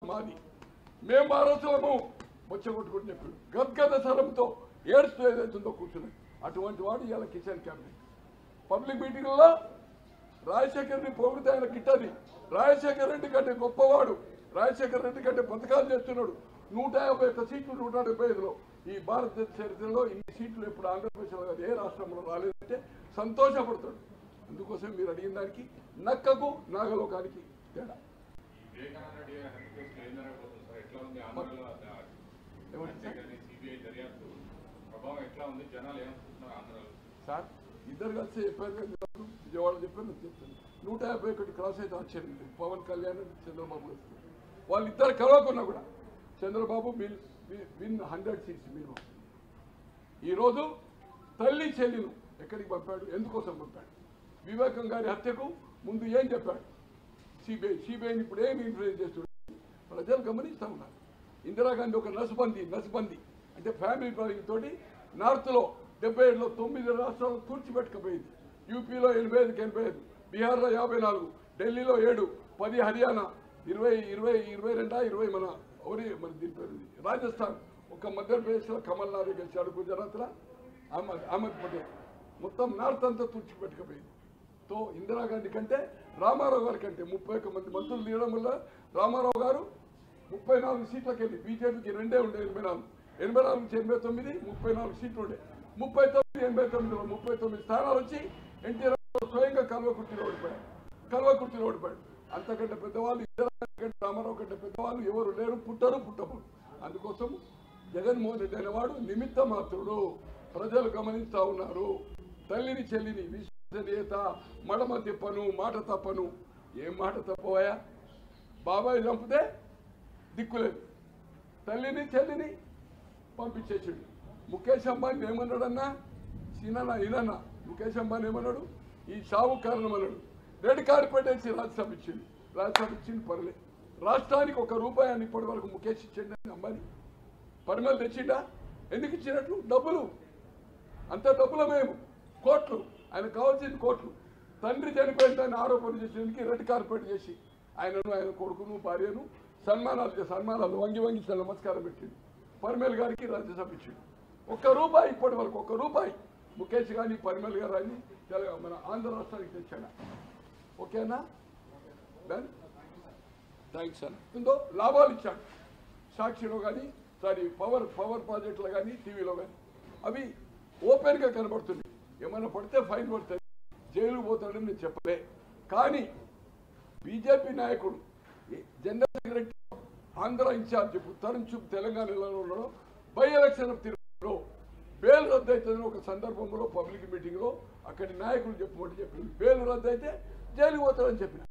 మాది మేము వారసులము వచ్చగొట్టుకుని చెప్పాడు గద్గద స్వరంతో ఏడుస్తూ ఏదైతుందో కూర్చున్నాయి అటువంటి వాడు ఇవాళ కిషన్ క్యాబినెట్ పబ్లిక్ మీటింగ్లో రాజశేఖర్ పొగిడితే ఆయన గిట్టది రాజశేఖర్ రెడ్డి కంటే గొప్పవాడు రాజశేఖర్ రెడ్డి కంటే పథకాలు చేస్తున్నాడు నూట యాభై ఒక్క సీట్లు నూట డెబ్బై ఐదులో ఈ భారతదేశ చరిత్రలో ఇన్ని సీట్లు ఇప్పుడు ఆంధ్రప్రదేశ్లో కాదు, ఏ రాష్ట్రంలో రాలేదంటే సంతోషపడతాడు అందుకోసం మీరు అడిగిన దానికి నక్కకు నాగలోకానికి తేడా వివేకానంద రెడ్డి గారి హత్య కేసులో ఏం జరగబోతుంది సార్ ఎట్లా ఉంది ఆంధ్రలో ఏమంటారు సార్? సిబిఐ దర్యాప్తు ప్రభావం ఎట్లా ఉంది జనాలు ఏమనుకుంటున్నారు ఆంధ్రలో సార్ ఇద్దరు కలిసి చెప్పారు కదా నాకు, విజయవాడ చెప్పారు నేను చెప్తాను నూట యాభై ఒకటి క్రాస్ అయితే ఆశ్చర్యం లేదు పవన్ కళ్యాణ్ చంద్రబాబు గారు. వాళ్ళిద్దరు కలవకున్నా కూడా Chandrababu will win hundred seats minimum ఈరోజు తల్లి చెల్లిను ఎక్కడికి పంపాడు ఎందుకోసం పంపాడు వివేకం గారి హత్యకు ముందు ఏం చెప్పాడు సిబిఐ సిబిఐని ఇప్పుడు ఏం ఇన్ఫ్లుయెన్స్ చేస్తున్నాడు ప్రజలు గమనిస్తూ ఉన్నారు ఇందిరాగాంధీ ఒక నసుబంది నసుబంది అంటే ఫ్యామిలీ ప్లానింగ్ తోటి నార్త్లో డెబ్బై ఏడులో తొమ్మిది రాష్ట్రాలు తుడిచిపెట్టకపోయింది యూపీలో ఎనభై ఐదుకి ఎనభై ఐదు బీహార్లో యాభై నాలుగు ఢిల్లీలో ఏడు పది హర్యానా ఇరవై ఇరవై ఇరవై రెండా ఇరవై మన ఎవరి మన దీని పేరు ఉంది. రాజస్థాన్ ఒక మధ్యప్రదేశ్లో కమల్ నాథ్ గెలిచాడు గుజరాత్లో అహ్మద్ అహ్మద్ పటేల్ మొత్తం నార్త్ అంతా తుడిచిపెట్టకపోయింది తో ఇందిరాగాంధీ కంటే రామారావు గారి కంటే ముప్పై ఒక్క మంది మంత్రులు తీయడం వల్ల రామారావు గారు ముప్పై నాలుగు సీట్లకు వెళ్ళి బీజేపీకి రెండే ఉండే ఎనభై నాలుగు ఎనభై నాలుగు నుంచి ఎనభై తొమ్మిది ముప్పై నాలుగు సీట్లు ఉండే ముప్పై తొమ్మిది ఎనభై తొమ్మిదిలో ముప్పై తొమ్మిది స్థానాలు వచ్చి ఎన్టీ రామారావు స్వయంగా కల్వకుర్తిలో ఓడిపోయాడు కల్వకుర్తిలో ఓడిపోయాడు అంతకంటే పెద్దవాళ్ళు ఇందిరాగాంధీ కంటే రామారావు కంటే పెద్దవాళ్ళు ఎవరు లేరు పుట్టరు పుట్టబోరు అందుకోసం జగన్మోహన్ రెడ్డి అనేవాడు నిమిత్త మాత్రుడు ప్రజలు గమనిస్తా ఉన్నారు తల్లిని చెల్లిని విశ్వసనీయత మడమ తిప్పను మాట తప్పను ఏం మాట తప్పవయా బాబాయ్ చంపితే దిక్కులేదు తల్లిని చెల్లిని పంపించేసాడు ముఖేష్ అంబానీ ఏమన్నాడన్నా చిన్న ఈయనన్నా ముఖేష్ అంబానీ ఏమన్నాడు ఈ సావు కారణం అన్నాడు రెడ్ కార్పెట్ వేసి రాజ్యసభ ఇచ్చింది రాజ్యసభ ఇచ్చింది పర్లే రాష్ట్రానికి ఒక రూపాయి ఇప్పటి వరకు ముఖేష్ ఇచ్చిండు అంబానీ పరిమళ తెచ్చిండా ఎందుకు ఇచ్చినట్లు డబ్బులు అంత డబ్బుల మేము కోట్లు ఆయన కావాల్సింది కోట్లు తండ్రి చనిపోయిందని ఆరోపణ చేసేందుకు రెడ్ కార్పెట్ చేసి ఆయనను ఆయన కొడుకును భార్యను సన్మానాలు చే- సన్మానాలు వంగి వంగి చాలా నమస్కారం పెట్టింది పరిమల్ గారికి రాజ్యసభ ఇచ్చిండు ఒక్క రూపాయి ఇప్పటి వరకు ఒక్క రూపాయి ముఖేష్ కానీ పరిమల్ గారు అని తెల- మన ఆంధ్ర రాష్ట్రానికి తెచ్చాడు ఓకేనా డన్ థ్యాంక్స్ అన్న ఉందో లాభాలు ఇచ్చాడు సాక్షిలో కానీ సారీ పవర్ పవర్ ప్రాజెక్టులో కానీ టీవీలో కానీ అవి ఓపెన్గా కనబడుతుంది ఏమైనా పడితే ఫైన్ పడుతుంది జైలు పోతాడని నేను చెప్పలే కానీ బీజేపీ నాయకుడు ఈ జనరల్ సెక్రటరీ ఆంధ్ర ఇన్ఛార్జ్ ఇప్పుడు తరుణ్ చుక్ తెలంగాణలో ఉన్నాడు బై ఎలక్షన్ తిరుగులో బెయిల్ రద్దు అవుతుందని ఒక సందర్భంలో పబ్లిక్ మీటింగ్లో అక్కడి నాయకులు చెప్పమంటే చెప్పింది బెయిల్ రద్దు అయితే జైలు పోతాడని చెప్పిన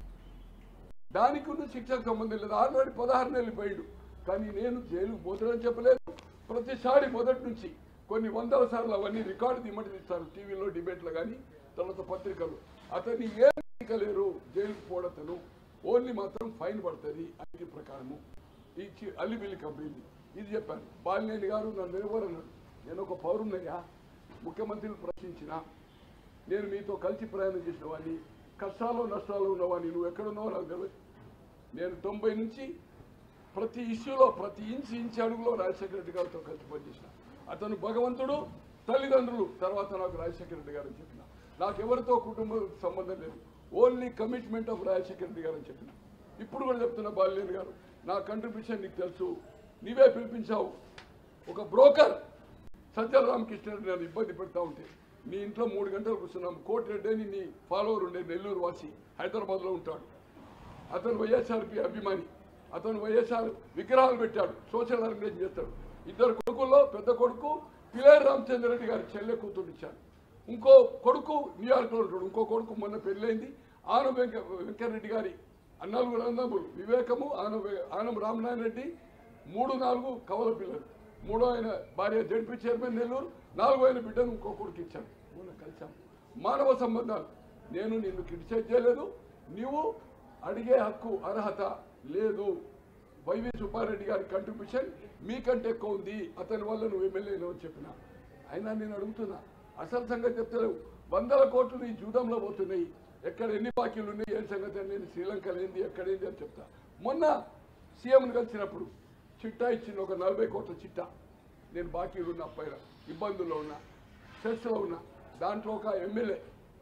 దానికి ఉన్న శిక్షకు సంబంధం లేదు ఆల్రెడీ పదహారు నెలలు పోయాడు కానీ నేను జైలుకు పోతాడని చెప్పలేదు ప్రతిసారి మొదటి నుంచి కొన్ని వందల సార్లు అవన్నీ రికార్డు దిమ్మటి ఇస్తారు టీవీలో డిబేట్లో కానీ తర్వాత పత్రికలు అతన్ని ఏం లేరు జైలుకు పోడతను ఓన్లీ మాత్రం ఫైన్ పడుతుంది ఐటీ ప్రకారము ఈ చి- అల్లిబిల్లి కంపెనీ ఇది చెప్పాను బాలినేని గారు నన్ను ఎవరన్నాడు నేను ఒక పౌరున్నయ్యా ముఖ్యమంత్రిని ప్రశ్నించిన నేను మీతో కలిసి ప్రయాణం చేసిన వాడిని కష్టాలు నష్టాలు ఉన్నవాడిని నువ్వు ఎక్కడున్నావో నాకు తెలియదు నేను తొంభై నుంచి ప్రతి ఇష్యూలో ప్రతి ఇంచు ఇంచు అడుగులో రాజశేఖర రెడ్డి గారితో కలిసి పనిచేసిన అతను భగవంతుడు తల్లిదండ్రులు తర్వాత నాకు రాజశేఖర రెడ్డి గారు అని చెప్పిన నాకు ఎవరితో కుటుంబ సంబంధం లేదు only commitment of Rajasekhara Reddy గారు అని చెప్పిన ఇప్పుడు కూడా చెప్తున్నా బాలినేని గారు నా కంట్రిబ్యూషన్ నీకు తెలుసు నీవే పిలిపించావు ఒక బ్రోకర్ సజ్జల రామకృష్ణుడు నేను ఇబ్బంది పెడతా ఉంటే నీ ఇంట్లో మూడు గంటలు కూర్చున్నాం కోటిరెడ్డి అని నీ ఫాలోవర్ ఉండే నెల్లూరు వాసి హైదరాబాద్లో ఉంటాడు అతను వైఎస్ఆర్పి అభిమాని అతను వైఎస్ఆర్ విగ్రహాలు పెట్టాడు సోషల్ ఆర్గనైజేషన్ చేస్తాడు ఇద్దరు కొడుకుల్లో పెద్ద కొడుకు పిలేరు రామచంద్రరెడ్డి గారి చెల్లె కూతురు ఇచ్చాడు ఇంకో కొడుకు న్యూయార్క్లో ఉంటాడు ఇంకో కొడుకు మొన్న పెళ్ళైంది ఆనం వెంక వెంకటరెడ్డి గారి అన్నలుగురు అన్నములు వివేకము ఆనం వె- ఆనం రామనారాయణ రెడ్డి మూడు నాలుగు కవల పిల్లలు మూడో ఆయన భార్య జడ్పీ చైర్మన్ నెల్లూరు నాలుగో ఆయన బిడ్డను ఇంకో కొడుకు ఇచ్చాను మొన్న కలిసాం మానవ సంబంధాలు నేను నిన్ను క్రిటిసైజ్ చేయలేదు నీవు అడిగే హక్కు అర్హత లేదు వైవి సుబ్బారెడ్డి గారి కంట్రిబ్యూషన్ మీకంటే ఎక్కువ ఉంది అతని వల్ల నువ్వు ఎమ్మెల్యేను అని చెప్పిన అయినా నేను అడుగుతున్నా అసలు సంగతి చెప్తలేవు వందల కోట్లు నీ జూదంలో పోతున్నాయి ఎక్కడ ఎన్ని బాకీలు ఉన్నాయి ఏం సంగతి అని నేను శ్రీలంక లేనిది ఎక్కడేంది అని చెప్తా మొన్న సీఎంను కలిసినప్పుడు చిట్టా ఇచ్చింది ఒక నలభై కోట్ల చిట్టా నేను బాకీలు ఉన్న పైన ఇబ్బందుల్లో ఉన్నా స్ట్రెస్లో ఉన్నా దాంట్లో ఒక ఎమ్మెల్యే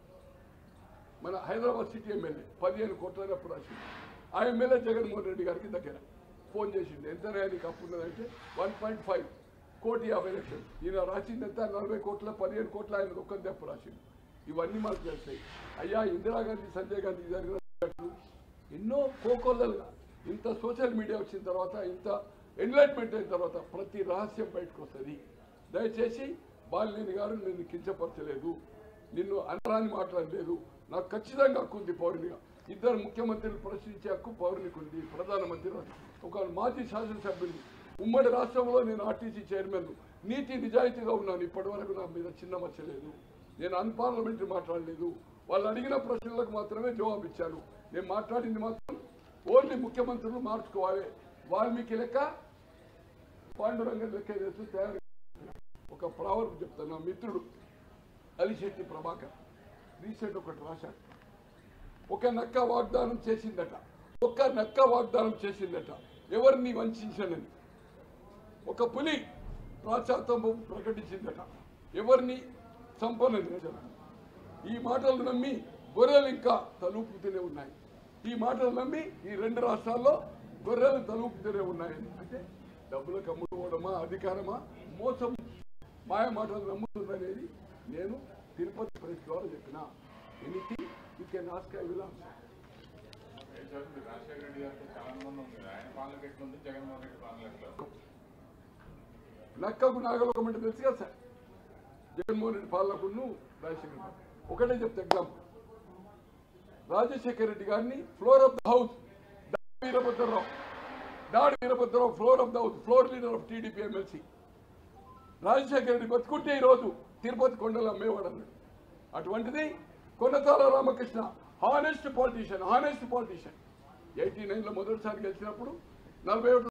మన హైదరాబాద్ సిటీ ఎమ్మెల్యే పదిహేను కోట్లప్పుడు రాసింది ఆ ఎమ్మెల్యే జగన్మోహన్ రెడ్డి గారికి దగ్గర ఫోన్ చేసింది ఎంత నీకు అప్పు ఉన్నదంటే వన్ పాయింట్ ఫైవ్ కోటి యాభై లక్షలు ఈయన రాసింది ఎంత నలభై కోట్ల పదిహేను కోట్ల ఆయన ఒక్కరిది అప్పు రాసింది ఇవన్నీ మనకు తెలుస్తాయి అయ్యా ఇందిరాగాంధీ సంజయ్ గాంధీ జరిగిన ఘటనలు ఎన్నో కోకొల్లలుగా ఇంత సోషల్ మీడియా వచ్చిన తర్వాత ఇంత ఎన్లైట్మెంట్ అయిన తర్వాత ప్రతి రహస్యం బయటకు వస్తుంది దయచేసి బాలినేని గారు నిన్ను కించపరచలేదు నిన్ను అనరాని మాట్లాడలేదు నాకు ఖచ్చితంగా హక్కు ఉంది పౌరునిగా ఇద్దరు ముఖ్యమంత్రులు ప్రశ్నించే హక్కు పౌరునికి ఉంది ప్రధానమంత్రి ఒక మాజీ శాసనసభ్యుని ఉమ్మడి రాష్ట్రంలో నేను ఆర్టీసీ చైర్మన్ నీతి నిజాయితీగా ఉన్నాను ఇప్పటి వరకు నా మీద చిన్న మచ్చలేదు నేను అన్పార్లమెంటరీ మాట్లాడలేదు వాళ్ళు అడిగిన ప్రశ్నలకు మాత్రమే జవాబు ఇచ్చాను నేను మాట్లాడింది మాత్రం ఓన్లీ ముఖ్యమంత్రులు మార్చుకోవాలి వాల్మీకి లెక్క పాండురంగం లెక్క చేస్తూ తయారు ఒక ప్రావర్బ్ చెప్తాను నా మిత్రుడు అలిశెట్టి ప్రభాకర్ రీసెంట్ ఒకటి రాశాడు ఒక నక్క వాగ్దానం చేసిందట ఒక నక్క వాగ్దానం చేసిందట ఎవరిని వంచనని ఒక పులి ప్రాచాత్వం ప్రకటించిందట ఎవరిని చంపనని ఈ మాటలు నమ్మి గొర్రెలు ఇంకా తలూపుతూనే ఉన్నాయి ఈ మాటలు నమ్మి ఈ రెండు రాష్ట్రాల్లో గొర్రెలు తలూపుతూనే ఉన్నాయని అంటే డబ్బులకు అమ్ముకోవడమా అధికారమా మోసం మాయ మాటలు నమ్ముతుందనేది నేను తిరుపతి ప్రెస్ ద్వారా చెప్పిన anything you can ask I will answer ఏం సార్ మీరు రాజశేఖర రెడ్డి గారికి చాలా మంది ఉంది ఆయన పాలన ఎట్లుంది జగన్మోహన్ రెడ్డి పాలన ఎట్లా నక్కకు నాగలోకం అంటే తెలుసు కదా సార్ జగన్మోహన్ రెడ్డి పాలకును రాజశేఖర రెడ్డి ఒకటే చెప్తే ఎగ్జాంపుల్ రాజశేఖర రెడ్డి గారిని floor of the house Dadi Veerabhadrarao Dadi Veerabhadrarao floor of the house floor leader of TDP MLC Rajasekhara Reddy బతుకుంటే ఈరోజు తిరుపతి కొండలు అమ్మేవాడు అన్నాడు అటువంటిది Konathala Ramakrishna honest politician honest politician eighty నైన్లో మొదటిసారి గెలిచినప్పుడు నలభై ఒకటి